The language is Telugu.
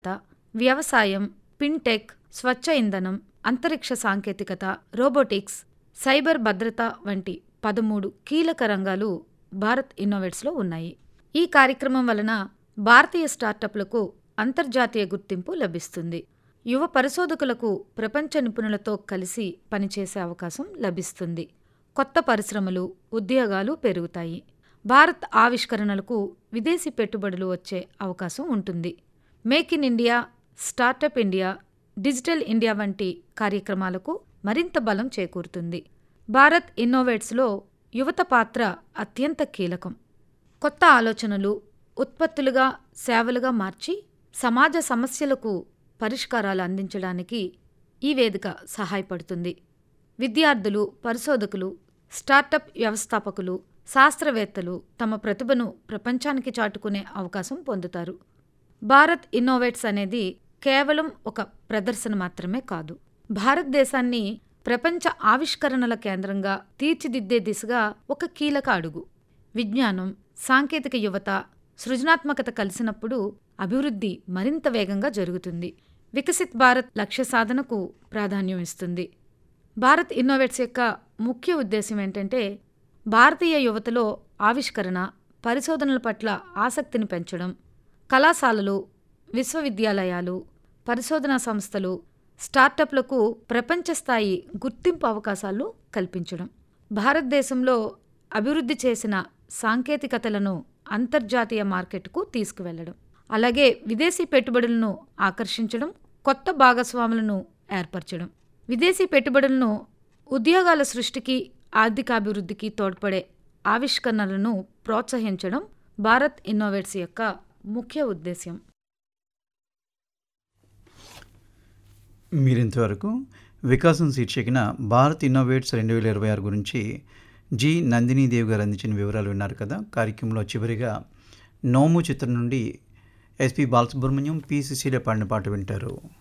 వ్యవసాయం ఫిన్టెక్ స్వచ్ఛ ఇంధనం అంతరిక్ష సాంకేతికత రోబోటిక్స్ సైబర్ భద్రత వంటి పదమూడు కీలక రంగాలు భారత్ ఇన్నోవేట్స్లో ఉన్నాయి ఈ కార్యక్రమం వలన భారతీయ స్టార్టప్లకు అంతర్జాతీయ గుర్తింపు లభిస్తుంది యువ పరిశోధకులకు ప్రపంచ నిపుణులతో కలిసి పనిచేసే అవకాశం లభిస్తుంది కొత్త పరిశ్రమలు ఉద్యోగాలు పెరుగుతాయి భారత్ ఆవిష్కరణలకు విదేశీ పెట్టుబడులు వచ్చే అవకాశం ఉంటుంది make in India startup India digital India వంటి కార్యక్రమాలకు మరింత బలం చేకూరుతుంది భారత్ ఇన్నోవేట్స్లో యువత పాత్ర అత్యంత కీలకం కొత్త ఆలోచనలు ఉత్పత్తులుగా సేవలుగా మార్చి సమాజ సమస్యలకు పరిష్కారాలు అందించడానికి ఈ వేదిక సహాయపడుతుంది విద్యార్థులు పరిశోధకులు స్టార్టప్ వ్యవస్థాపకులు శాస్త్రవేత్తలు తమ ప్రతిభను ప్రపంచానికి చాటుకునే అవకాశం పొందుతారు భారత్ ఇన్నోవేట్స్ అనేది కేవలం ఒక ప్రదర్శన మాత్రమే కాదు భారతదేశాన్ని ప్రపంచ ఆవిష్కరణల కేంద్రంగా తీర్చిదిద్దే దిశగా ఒక కీలక అడుగు విజ్ఞానం సాంకేతిక యువత సృజనాత్మకత కలిసినప్పుడు అభివృద్ధి మరింత వేగంగా జరుగుతుంది వికసిత్ భారత్ లక్ష్య సాధనకు ప్రాధాన్యం ఇస్తుంది భారత్ ఇన్నోవేట్స్ యొక్క ముఖ్య ఉద్దేశం ఏంటంటే భారతీయ యువతలో ఆవిష్కరణ పరిశోధనల పట్ల ఆసక్తిని పెంచడం కళాశాలలు విశ్వవిద్యాలయాలు పరిశోధనా సంస్థలు స్టార్టప్లకు ప్రపంచ స్థాయి గుర్తింపు అవకాశాలు కల్పించడం భారతదేశంలో అభివృద్ధి చేసిన సాంకేతికతలను అంతర్జాతీయ మార్కెట్కు తీసుకువెళ్లడం అలాగే విదేశీ పెట్టుబడులను ఆకర్షించడం కొత్త భాగస్వాములను ఏర్పరచడం విదేశీ పెట్టుబడులను ఉద్యోగాల సృష్టికి ఆర్థికాభివృద్ధికి తోడ్పడే ఆవిష్కరణలను ప్రోత్సహించడం భారత్ ఇన్నోవేట్స్ యొక్క ముఖ్య ఉద్దేశ్యం మీరింతవరకు వికాసం శీర్షికన భారత్ ఇన్నోవేట్స్ రెండు వేల ఇరవై ఆరు గురించి జి నందినీదేవి గారు అందించిన వివరాలు విన్నారు కదా కార్యక్రమంలో చివరిగా నోము చిత్రం నుండి ఎస్పి బాలసుబ్రహ్మణ్యం పి సుశీల పాడిన పాట వింటారు